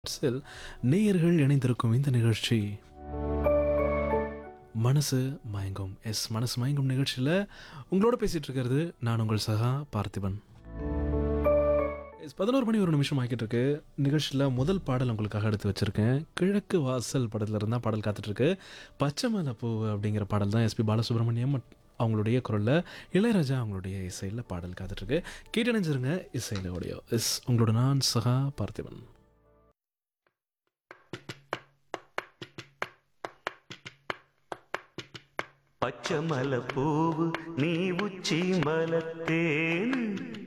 செல் நேயர்கள் இணைந்திருக்கும் இந்த நிகழ்ச்சி மனசு மயங்கும் எஸ் மனசு மயங்கும் நிகழ்ச்சியில் உங்களோட பேசிட்டு இருக்கிறது நான் உங்கள் சகா பார்த்திபன் எஸ் பதினோரு மணி ஒரு நிமிஷம் ஆகிட்டு இருக்கு நிகழ்ச்சியில் முதல் பாடல் உங்களுக்காக எடுத்து வச்சிருக்கேன் கிழக்கு வாசல் படத்துல இருந்தால் பாடல் காத்துட்டு இருக்கு பச்சை மலை பூ அப்படிங்கிற பாடல் தான் எஸ்பி பாலசுப்ரமணியம் மட்- அவங்களுடைய குரலில் இளையராஜா அவங்களுடைய இசையில் பாடல் காத்துட்ருக்கு கேட்டணிஞ்சிருங்க இசையில் ஓடியோ எஸ் உங்களோட நான் சகா பார்த்திபன் പച്ചമല പൂവ് നീ ഉച്ചി മലത്തേന്